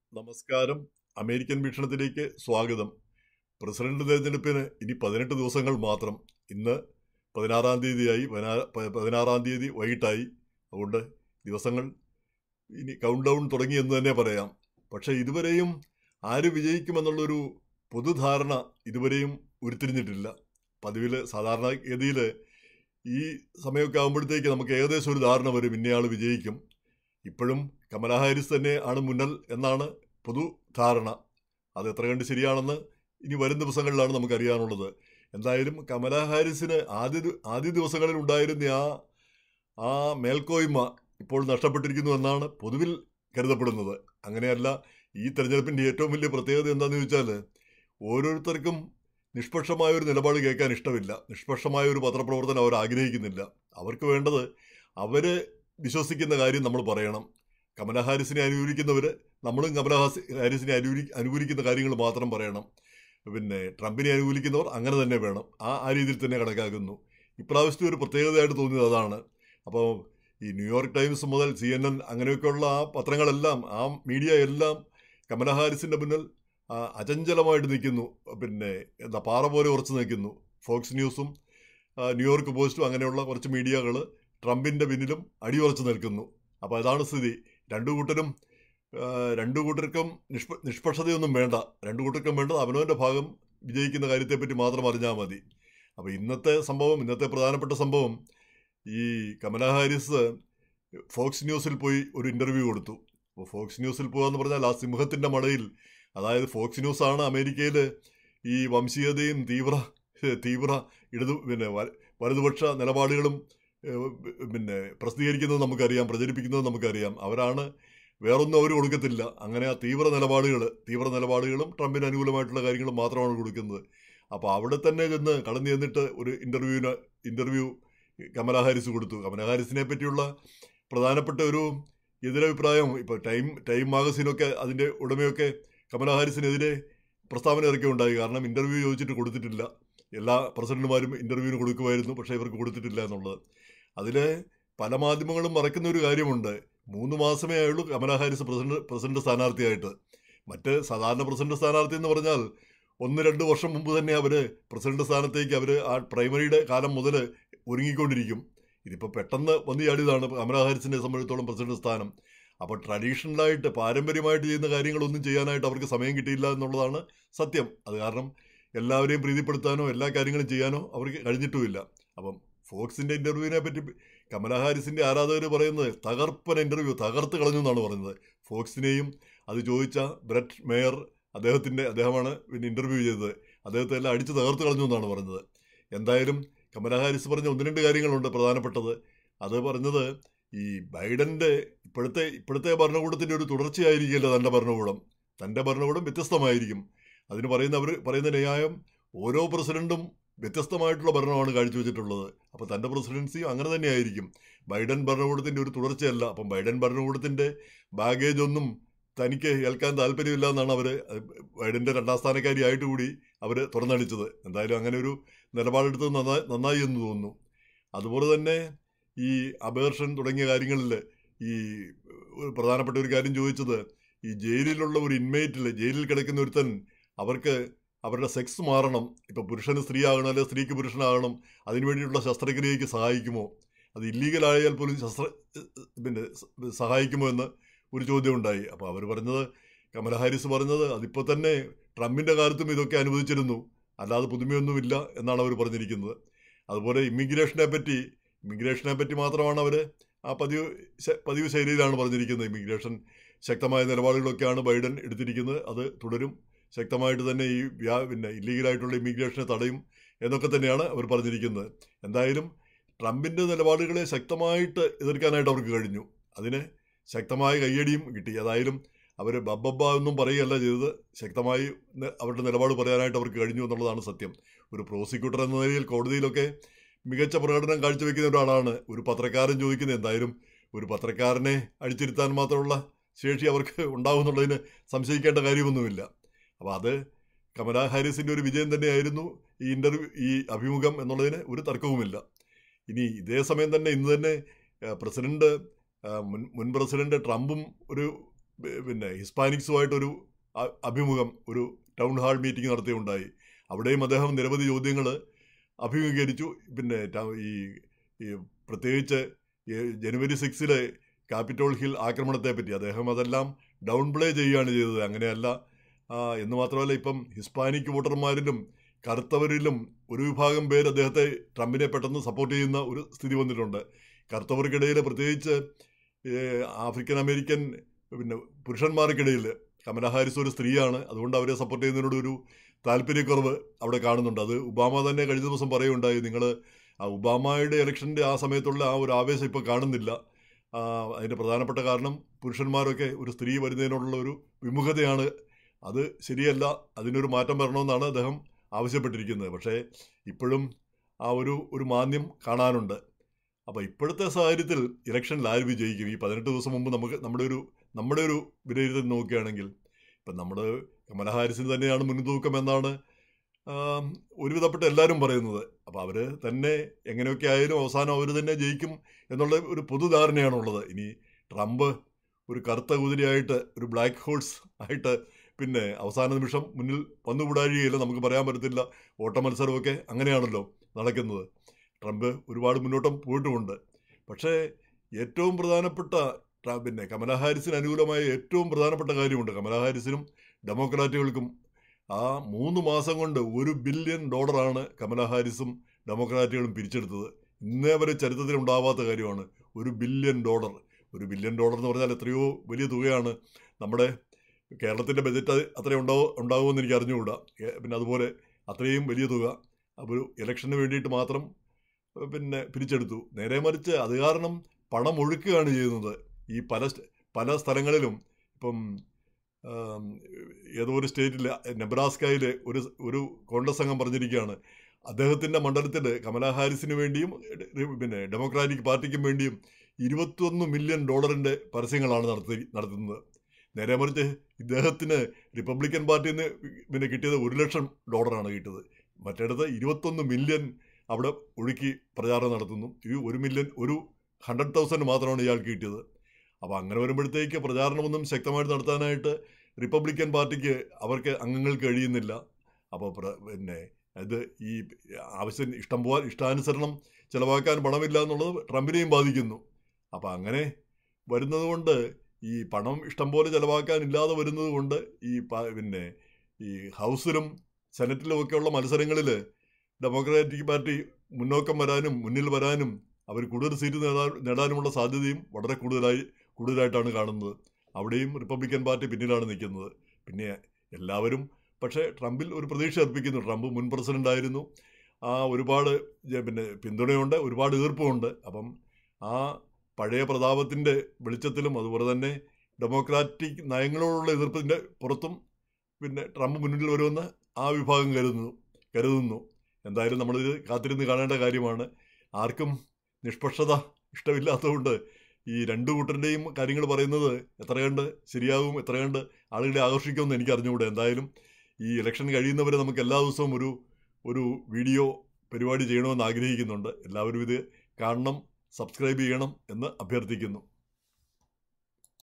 നമസ്കാരം അമേരിക്കൻ വീക്ഷണത്തിലേക്ക് സ്വാഗതം പ്രസിഡന്റ് തെരഞ്ഞെടുപ്പിന് ഇനി പതിനെട്ട് ദിവസങ്ങൾ മാത്രം ഇന്ന് പതിനാറാം തീയതിയായി പതിനാ- പ- പതിനാറാം തീയതി വൈകിട്ടായി അതുകൊണ്ട് ദിവസങ്ങൾ ഇനി കൗണ്ട് ഡൗൺ തുടങ്ങി എന്ന് തന്നെ പറയാം പക്ഷേ ഇതുവരെയും ആര് വിജയിക്കുമെന്നുള്ളൊരു പൊതുധാരണ ഇതുവരെയും ഉരുത്തിരിഞ്ഞിട്ടില്ല പതിവിൽ സാധാരണഗതിയിൽ ഈ സമയമൊക്കെ ആകുമ്പോഴത്തേക്ക് നമുക്ക് ഏകദേശം ഒരു ധാരണ വരും ഇന്നയാൾ വിജയിക്കും ഇപ്പോഴും കമലാ ഹാരിസ് തന്നെ ആണ് മുന്നൽ എന്നാണ് പൊതു ധാരണ അത് എത്ര കണ്ട് ശരിയാണെന്ന് ഇനി വരും ദിവസങ്ങളിലാണ് നമുക്കറിയാനുള്ളത് എന്തായാലും കമലാ ഹാരിസിന് ആദ്യ ദി- ആദ്യ ദിവസങ്ങളിൽ ഉണ്ടായിരുന്ന ആ ആ മേൽക്കോയ്മ ഇപ്പോൾ നഷ്ടപ്പെട്ടിരിക്കുന്നു എന്നാണ് പൊതുവിൽ കരുതപ്പെടുന്നത് അങ്ങനെയല്ല ഈ തെരഞ്ഞെടുപ്പിൻ്റെ ഏറ്റവും വലിയ പ്രത്യേകത എന്താണെന്ന് ചോദിച്ചാൽ ഓരോരുത്തർക്കും നിഷ്പക്ഷമായ ഒരു നിലപാട് കേൾക്കാൻ ഇഷ്ടമില്ല നിഷ്പക്ഷമായ ഒരു പത്രപ്രവർത്തനം അവർ ആഗ്രഹിക്കുന്നില്ല അവർക്ക് വേണ്ടത് അവർ വിശ്വസിക്കുന്ന കാര്യം നമ്മൾ പറയണം കമലാ ഹാരിസിനെ അനുകൂലിക്കുന്നവർ നമ്മളും കമലാ ഹാസ് ഹാരിസിനെ അനുകൂലി അനുകൂലിക്കുന്ന കാര്യങ്ങൾ മാത്രം പറയണം പിന്നെ ട്രംപിനെ അനുകൂലിക്കുന്നവർ അങ്ങനെ തന്നെ വേണം ആ ആ രീതിയിൽ തന്നെ കണക്കാക്കുന്നു ഇപ്രാവശ്യത്തെ ഒരു പ്രത്യേകതയായിട്ട് തോന്നിയത് അതാണ് അപ്പോൾ ഈ ന്യൂയോർക്ക് ടൈംസ് മുതൽ സി എൻ എൻ അങ്ങനെയൊക്കെയുള്ള ആ പത്രങ്ങളെല്ലാം ആ മീഡിയ എല്ലാം കമലാ ഹാരിസിൻ്റെ മുന്നിൽ ആ, അചഞ്ചലമായിട്ട് നിൽക്കുന്നു പിന്നെ എന്താ പാറ പോലെ ഉറച്ചു നിൽക്കുന്നു ഫോക്സ് ന്യൂസും ആ, ന്യൂയോർക്ക് പോസ്റ്റും അങ്ങനെയുള്ള കുറച്ച് മീഡിയകൾ ട്രംപിൻ്റെ പിന്നിലും അടിയുറച്ചു നിൽക്കുന്നു അപ്പോൾ അതാണ് സ്ഥിതി രണ്ടു കൂട്ടരും ആ, രണ്ടു കൂട്ടർക്കും നിഷ്പ നിഷ്പക്ഷതയൊന്നും വേണ്ട രണ്ടു കൂട്ടർക്കും വേണ്ടത് അവനവൻ്റെ ഭാഗം വിജയിക്കുന്ന കാര്യത്തെപ്പറ്റി മാത്രം അറിഞ്ഞാൽ മതി അപ്പോൾ ഇന്നത്തെ സംഭവം ഇന്നത്തെ പ്രധാനപ്പെട്ട സംഭവം ഈ കമലാ ഹാരിസ് ഫോക്സ് ന്യൂസിൽ പോയി ഒരു ഇൻ്റർവ്യൂ കൊടുത്തു അപ്പോൾ ഫോക്സ് ന്യൂസിൽ പോകാന്ന് പറഞ്ഞാൽ ആ സിംഹത്തിൻ്റെ മടയിൽ അതായത് ഫോക്സ് ന്യൂസാണ് അമേരിക്കയിൽ ഈ വംശീയതയും തീവ്ര തീവ്ര ഇടതു പിന്നെ വ- വലതുപക്ഷ നിലപാടുകളും ഏഹ്, പിന്നെ പ്രസിദ്ധീകരിക്കുന്നത് നമുക്കറിയാം പ്രചരിപ്പിക്കുന്നത് നമുക്കറിയാം അവരാണ് വേറൊന്നും അവർ കൊടുക്കത്തില്ല അങ്ങനെ ആ തീവ്ര നിലപാടുകൾ തീവ്ര നിലപാടുകളും ട്രംപിന് അനുകൂലമായിട്ടുള്ള കാര്യങ്ങളും മാത്രമാണ് കൊടുക്കുന്നത് അപ്പോൾ അവിടെ തന്നെ ചെന്ന് കടന്നു ചെന്നിട്ട് ഒരു ഇൻ്റർവ്യൂവിന് ഇൻ്റർവ്യൂ കമലാ ഹാരിസ് കൊടുത്തു കമലാ ഹാരിസിനെ പറ്റിയുള്ള പ്രധാനപ്പെട്ട ഒരു എതിരഭിപ്രായം ഇപ്പോൾ ടൈം ടൈം മാഗസീനൊക്കെ അതിൻ്റെ ഉടമയൊക്കെ കമലാ ഹാരിസിനെതിരെ പ്രസ്താവന ഇറക്കിയുണ്ടായി കാരണം ഇൻ്റർവ്യൂ ചോദിച്ചിട്ട് കൊടുത്തിട്ടില്ല എല്ലാ പ്രസിഡന്റുമാരും ഇൻ്റർവ്യൂവിന് കൊടുക്കുമായിരുന്നു പക്ഷേ ഇവർക്ക് കൊടുത്തിട്ടില്ല എന്നുള്ളത് അതിൽ പല മാധ്യമങ്ങളും മറക്കുന്ന ഒരു കാര്യമുണ്ട് മൂന്ന് മാസമേ ആയുള്ളൂ കമലാ ഹാരിസ് പ്രസിഡന്റ് പ്രസിഡന്റ് സ്ഥാനാർത്ഥിയായിട്ട് മറ്റ് സാധാരണ പ്രസിഡന്റ് സ്ഥാനാർത്ഥി എന്ന് പറഞ്ഞാൽ ഒന്ന് രണ്ട് വർഷം മുമ്പ് തന്നെ അവർ പ്രസിഡന്റ് സ്ഥാനത്തേക്ക് അവർ ആ പ്രൈമറിയുടെ കാലം മുതൽ ഒരുങ്ങിക്കൊണ്ടിരിക്കും ഇതിപ്പോൾ പെട്ടെന്ന് വന്നു ചാടിയതാണ് കമലാ ഹാരിസിനെ സംബന്ധിച്ചിടത്തോളം പ്രസിഡന്റ് സ്ഥാനം അപ്പോൾ ട്രഡീഷണലായിട്ട് പാരമ്പര്യമായിട്ട് ചെയ്യുന്ന കാര്യങ്ങളൊന്നും ചെയ്യാനായിട്ട് അവർക്ക് സമയം കിട്ടിയില്ല എന്നുള്ളതാണ് സത്യം അത് കാരണം എല്ലാവരെയും പ്രീതിപ്പെടുത്താനോ എല്ലാ കാര്യങ്ങളും ചെയ്യാനോ അവർക്ക് കഴിഞ്ഞിട്ടുമില്ല അപ്പം ഫോക്സിൻ്റെ ഇൻ്റർവ്യൂവിനെ പറ്റി കമലാ ഹാരിസിൻ്റെ ആരാധകർ പറയുന്നത് തകർപ്പൻ ഇൻ്റർവ്യൂ തകർത്ത് കളഞ്ഞു എന്നാണ് പറയുന്നത് ഫോക്സിനെയും അത് ചോദിച്ച ബ്രെറ്റ് മേയർ അദ്ദേഹത്തിൻ്റെ അദ്ദേഹമാണ് പിന്നെ ഇൻ്റർവ്യൂ ചെയ്തത് അദ്ദേഹത്തെ എല്ലാം അടിച്ച് തകർത്ത് കളഞ്ഞു എന്നാണ് പറഞ്ഞത് എന്തായാലും കമലാ ഹാരിസ് പറഞ്ഞ ഒന്ന് രണ്ട് കാര്യങ്ങളുണ്ട് പ്രധാനപ്പെട്ടത് അത് പറഞ്ഞത് ഈ ബൈഡൻ്റെ ഇപ്പോഴത്തെ ഇപ്പോഴത്തെ ഭരണകൂടത്തിൻ്റെ ഒരു തുടർച്ചയായിരിക്കില്ല തൻ്റെ ഭരണകൂടം തൻ്റെ ഭരണകൂടം വ്യത്യസ്തമായിരിക്കും അതിന് പറയുന്ന അവർ പറയുന്ന ന്യായം ഓരോ പ്രസിഡന്റും വ്യത്യസ്തമായിട്ടുള്ള ഭരണമാണ് കാഴ്ചവെച്ചിട്ടുള്ളത് അപ്പോൾ തൻ്റെ പ്രസിഡൻസിയും അങ്ങനെ തന്നെയായിരിക്കും ബൈഡൻ ഭരണകൂടത്തിൻ്റെ ഒരു തുടർച്ചയല്ല അപ്പം ബൈഡൻ ഭരണകൂടത്തിൻ്റെ ബാഗേജ് ഒന്നും തനിക്ക് ഏൽക്കാൻ താല്പര്യമില്ല എന്നാണ് അവർ ബൈഡൻ്റെ രണ്ടാം സ്ഥാനക്കാരിയായിട്ട് കൂടി അവർ തുറന്നടിച്ചത് എന്തായാലും അങ്ങനെ ഒരു നിലപാടെടുത്തത് നന്നായി നന്നായി എന്ന് തോന്നുന്നു അതുപോലെ തന്നെ ഈ അബേർഷൻ തുടങ്ങിയ കാര്യങ്ങളിൽ ഈ ഒരു പ്രധാനപ്പെട്ട ഒരു കാര്യം ചോദിച്ചത് ഈ ജയിലിലുള്ള ഒരു ഇൻമേറ്റിൽ ജയിലിൽ കിടക്കുന്ന ഒരുത്തൻ അവർക്ക് അവരുടെ സെക്സ് മാറണം ഇപ്പോൾ പുരുഷന് സ്ത്രീ ആകണം അല്ലെങ്കിൽ സ്ത്രീക്ക് പുരുഷനാകണം അതിനു വേണ്ടിയിട്ടുള്ള ശസ്ത്രക്രിയയ്ക്ക് സഹായിക്കുമോ അത് ഇല്ലീഗൽ ആയാൽ പോലും ശസ്ത്ര പിന്നെ സ- സഹായിക്കുമോ എന്ന് ഒരു ചോദ്യം ഉണ്ടായി അപ്പോൾ അവർ പറഞ്ഞത് കമല ഹാരിസ് പറഞ്ഞത് അതിപ്പോൾ തന്നെ ട്രംപിൻ്റെ കാലത്തും ഇതൊക്കെ അനുവദിച്ചിരുന്നു അല്ലാതെ പുതുമയൊന്നുമില്ല എന്നാണ് അവർ പറഞ്ഞിരിക്കുന്നത് അതുപോലെ ഇമിഗ്രേഷനെ പറ്റി ഇമിഗ്രേഷനെ പറ്റി മാത്രമാണ് അവർ ആ പതിവ് ശ- പതിവ് ശൈലിയിലാണ് പറഞ്ഞിരിക്കുന്നത് ഇമിഗ്രേഷൻ ശക്തമായ നിലപാടുകളൊക്കെയാണ് ബൈഡൻ എടുത്തിരിക്കുന്നത് അത് തുടരും ശക്തമായിട്ട് തന്നെ ഈ വ്യാ പിന്നെ ഇല്ലീഗലായിട്ടുള്ള ഇമിഗ്രേഷനെ തടയും എന്നൊക്കെ തന്നെയാണ് അവർ പറഞ്ഞിരിക്കുന്നത് എന്തായാലും ട്രംപിൻ്റെ നിലപാടുകളെ ശക്തമായിട്ട് എതിർക്കാനായിട്ട് അവർക്ക് കഴിഞ്ഞു അതിന് ശക്തമായ കയ്യടിയും കിട്ടി അതായാലും അവർ ബബ്ബബ്ബ എന്നും പറയുകയല്ല ചെയ്തത് ശക്തമായി ന- അവരുടെ നിലപാട് പറയാനായിട്ട് അവർക്ക് കഴിഞ്ഞു എന്നുള്ളതാണ് സത്യം ഒരു പ്രോസിക്യൂട്ടർ എന്ന നിലയിൽ കോടതിയിലൊക്കെ മികച്ച പ്രകടനം കാഴ്ചവെക്കുന്ന ഒരാളാണ് ഒരു പത്രക്കാരൻ ചോദിക്കുന്നത് എന്തായാലും ഒരു പത്രക്കാരനെ അടിച്ചിരുത്താൻ മാത്രമുള്ള ശേഷി അവർക്ക് ഉണ്ടാവുമെന്നുള്ളതിന് സംശയിക്കേണ്ട കാര്യമൊന്നുമില്ല അപ്പോൾ അത് കമലാ ഹാരിസിൻ്റെ ഒരു വിജയം തന്നെയായിരുന്നു ഈ ഇൻ്റർവ്യൂ ഈ അഭിമുഖം എന്നുള്ളതിന് ഒരു തർക്കവുമില്ല ഇനി ഇതേ സമയം തന്നെ ഇന്ന് തന്നെ ആ, പ്രസിഡന്റ് ആ, മുൻ മുൻ പ്രസിഡന്റ് ട്രംപും ഒരു ബ- പിന്നെ ഹിസ്പാനിക്സുമായിട്ടൊരു അ- അഭിമുഖം ഒരു ടൗൺ ഹാൾ മീറ്റിംഗ് നടത്തിയുണ്ടായി അവിടെയും അദ്ദേഹം നിരവധി ചോദ്യങ്ങൾ അഭിമുഖീകരിച്ചു പിന്നെ ട- ഈ ഈ പ്രത്യേകിച്ച് ഈ ജനുവരി സിക്സിലെ ക്യാപിറ്റോൾ ഹിൽ ആക്രമണത്തെ പറ്റി അദ്ദേഹം അതെല്ലാം ഡൗൺ പ്ലേ ചെയ്യുകയാണ് ചെയ്തത് അങ്ങനെയല്ല ആ, എന്ന് മാത്രമല്ല ഇപ്പം ഹിസ്പാനിക് വോട്ടർമാരിലും കറുത്തവരിലും ഒരു വിഭാഗം പേര് അദ്ദേഹത്തെ ട്രംപിനെ പെട്ടെന്ന് സപ്പോർട്ട് ചെയ്യുന്ന ഒരു സ്ഥിതി വന്നിട്ടുണ്ട് കറുത്തവർക്കിടയിൽ പ്രത്യേകിച്ച് ഏഹ്, ആഫ്രിക്കൻ അമേരിക്കൻ പിന്നെ പുരുഷന്മാർക്കിടയിൽ കമല ഹാരിസ് ഒരു സ്ത്രീയാണ് അതുകൊണ്ട് അവരെ സപ്പോർട്ട് ചെയ്യുന്നതിനോട് ഒരു താല്പര്യക്കുറവ് അവിടെ കാണുന്നുണ്ട് അത് ഒബാമ തന്നെ കഴിഞ്ഞ ദിവസം പറയുണ്ടായി നിങ്ങൾ ആ ഒബാമയുടെ ഇലക്ഷൻ്റെ ആ സമയത്തുള്ള ആ ഒരു ആവേശം ഇപ്പോൾ കാണുന്നില്ല ആ, അതിൻ്റെ പ്രധാനപ്പെട്ട കാരണം പുരുഷന്മാരൊക്കെ ഒരു സ്ത്രീ വരുന്നതിനോടുള്ള ഒരു വിമുഖതയാണ് അത് ശരിയല്ല അതിനൊരു മാറ്റം വരണമെന്നാണ് അദ്ദേഹം ആവശ്യപ്പെട്ടിരിക്കുന്നത് പക്ഷേ ഇപ്പോഴും ആ ഒരു ഒരു മാന്യം കാണാനുണ്ട് അപ്പോൾ ഇപ്പോഴത്തെ സാഹചര്യത്തിൽ ഇലക്ഷനിൽ ആര് വിജയിക്കും ഈ പതിനെട്ട് ദിവസം മുമ്പ് നമുക്ക് നമ്മുടെ ഒരു നമ്മുടെ ഒരു വിലയിരുത്തൽ നോക്കുകയാണെങ്കിൽ ഇപ്പം നമ്മുടെ കമല ഹാരിസിന് തന്നെയാണ് മുൻതൂക്കം എന്നാണ് ആം, ഒരുവിധപ്പെട്ട എല്ലാവരും പറയുന്നത് അപ്പോൾ അവർ തന്നെ എങ്ങനെയൊക്കെ ആയാലും അവസാനം അവർ തന്നെ ജയിക്കും എന്നുള്ള ഒരു പൊതുധാരണയാണുള്ളത് ഇനി ട്രംപ് ഒരു കറുത്ത കുതിരയായിട്ട് ഒരു ബ്ലാക്ക് ഹോൾസ് ആയിട്ട് പിന്നെ അവസാന നിമിഷം മുന്നിൽ വന്നുകൂടാഴികയില്ല നമുക്ക് പറയാൻ പറ്റത്തില്ല ഓട്ട മത്സരമൊക്കെ അങ്ങനെയാണല്ലോ നടക്കുന്നത് ട്രംപ് ഒരുപാട് മുന്നോട്ടും പോയിട്ടുമുണ്ട് പക്ഷേ ഏറ്റവും പ്രധാനപ്പെട്ട ട്ര- പിന്നെ കമലാ ഹാരിസിന് അനുകൂലമായ ഏറ്റവും പ്രധാനപ്പെട്ട കാര്യമുണ്ട് കമലാ ഹാരിസിനും ഡെമോക്രാറ്റുകൾക്കും ആ മൂന്ന് മാസം കൊണ്ട് ഒരു ബില്യൺ ഡോളറാണ് കമലാ ഹാരിസും ഡെമോക്രാറ്റുകളും പിരിച്ചെടുത്തത് ഇന്നേ വരെ ചരിത്രത്തിൽ ഉണ്ടാവാത്ത കാര്യമാണ് ഒരു ബില്യൺ ഡോളർ ഒരു ബില്യൺ ഡോളർ എന്ന് പറഞ്ഞാൽ എത്രയോ വലിയ തുകയാണ് നമ്മുടെ കേരളത്തിൻ്റെ ബജറ്റ് അത്രയും ഉണ്ടാവോ ഉണ്ടാകുമെന്ന് എനിക്ക് അറിഞ്ഞുകൂടാ ഏ, പിന്നെ അതുപോലെ അത്രയും വലിയ തുക അപ്പോൾ ഒരു ഇലക്ഷന് വേണ്ടിയിട്ട് മാത്രം ഏ, പിന്നെ പിരിച്ചെടുത്തു നേരെ മറിച്ച് അത് കാരണം പണം ഒഴുക്കുകയാണ് ചെയ്യുന്നത് ഈ പല സ്റ്റ- പല സ്ഥലങ്ങളിലും ഇപ്പം ആം, ഏതോ ഒരു സ്റ്റേറ്റിൽ നെബ്രാസ്കയിൽ ഒരു ഒരു കോൺഗ്രസ് അംഗം പറഞ്ഞിരിക്കുകയാണ് അദ്ദേഹത്തിൻ്റെ മണ്ഡലത്തിൽ കമലാ ഹാരിസിന് വേണ്ടിയും ഡെ- പിന്നെ ഡെമോക്രാറ്റിക് പാർട്ടിക്കും വേണ്ടിയും ഇരുപത്തൊന്ന് മില്യൺ ഡോളറിൻ്റെ പരസ്യങ്ങളാണ് നടത്തി നടത്തുന്നത് നേരെ മറിച്ച് ഇദ്ദേഹത്തിന് റിപ്പബ്ലിക്കൻ പാർട്ടിയിൽ നിന്ന് പിന്നെ കിട്ടിയത് ഒരു ലക്ഷം ഡോളറാണ് കിട്ടിയത് മറ്റിടത്ത് ഇരുപത്തൊന്ന് മില്യൺ അവിടെ ഒഴുക്കി പ്രചാരണം നടത്തുന്നു ഈ ഒരു മില്യൺ ഒരു ഹൺഡ്രഡ് തൗസൻഡ് മാത്രമാണ് ഇയാൾക്ക് കിട്ടിയത് അപ്പോൾ അങ്ങനെ വരുമ്പോഴത്തേക്ക് പ്രചാരണമൊന്നും ശക്തമായിട്ട് നടത്താനായിട്ട് റിപ്പബ്ലിക്കൻ പാർട്ടിക്ക് അവർക്ക് അംഗങ്ങൾക്ക് കഴിയുന്നില്ല അപ്പോൾ പ്ര- പിന്നെ ഇത് ഈ ആവശ്യം ഇഷ്ടം പോലെ ഇഷ്ടാനുസരണം ചിലവാക്കാൻ പണമില്ല എന്നുള്ളത് ട്രംപിനെയും ബാധിക്കുന്നു അപ്പോൾ അങ്ങനെ വരുന്നത് കൊണ്ട് ഈ പണം ഇഷ്ടം പോലെ ചിലവാക്കാൻ ഇല്ലാതെ വരുന്നത് കൊണ്ട് ഈ പ- പിന്നെ ഈ ഹൗസിലും സെനറ്റിലും ഒക്കെയുള്ള മത്സരങ്ങളിൽ ഡെമോക്രാറ്റിക് പാർട്ടി മുന്നോക്കം വരാനും മുന്നിൽ വരാനും അവർ കൂടുതൽ സീറ്റ് നേടാൻ നേടാനുമുള്ള സാധ്യതയും വളരെ കൂടുതലായി കൂടുതലായിട്ടാണ് കാണുന്നത് അവിടെയും റിപ്പബ്ലിക്കൻ പാർട്ടി പിന്നിലാണ് നിൽക്കുന്നത് പിന്നെ എല്ലാവരും പക്ഷേ ട്രംപിൽ ഒരു പ്രതീക്ഷ അർപ്പിക്കുന്നു ട്രംപ് മുൻ പ്രസിഡന്റ് ആയിരുന്നു ആ ഒരുപാട് ജ- പിന്നെ പിന്തുണയുണ്ട് ഒരുപാട് എതിർപ്പുമുണ്ട് അപ്പം ആ പഴയ പ്രതാപത്തിൻ്റെ വെളിച്ചത്തിലും അതുപോലെ തന്നെ ഡെമോക്രാറ്റിക് നയങ്ങളോടുള്ള എതിർപ്പിൻ്റെ പുറത്തും പിന്നെ ട്രംപ് മുന്നിൽ വരുമെന്ന് ആ വിഭാഗം കരുതുന്നു കരുതുന്നു എന്തായാലും നമ്മളിത് കാത്തിരുന്ന് കാണേണ്ട കാര്യമാണ് ആർക്കും നിഷ്പക്ഷത ഇഷ്ടമില്ലാത്തതുകൊണ്ട് ഈ രണ്ടു കൂട്ടരുടെയും കാര്യങ്ങൾ പറയുന്നത് എത്ര കണ്ട് ശരിയാകും എത്ര കണ്ട് ആളുകളെ ആകർഷിക്കുമെന്ന് എനിക്ക് അറിഞ്ഞുകൂടെ എന്തായാലും ഈ ഇലക്ഷൻ കഴിയുന്നവരെ നമുക്ക് എല്ലാ ദിവസവും ഒരു ഒരു വീഡിയോ പരിപാടി ചെയ്യണമെന്ന് ആഗ്രഹിക്കുന്നുണ്ട് എല്ലാവരും ഇത് കാണണം സബ്സ്ക്രൈബ് ചെയ്യണം എന്ന് അഭ്യർത്ഥിക്കുന്നു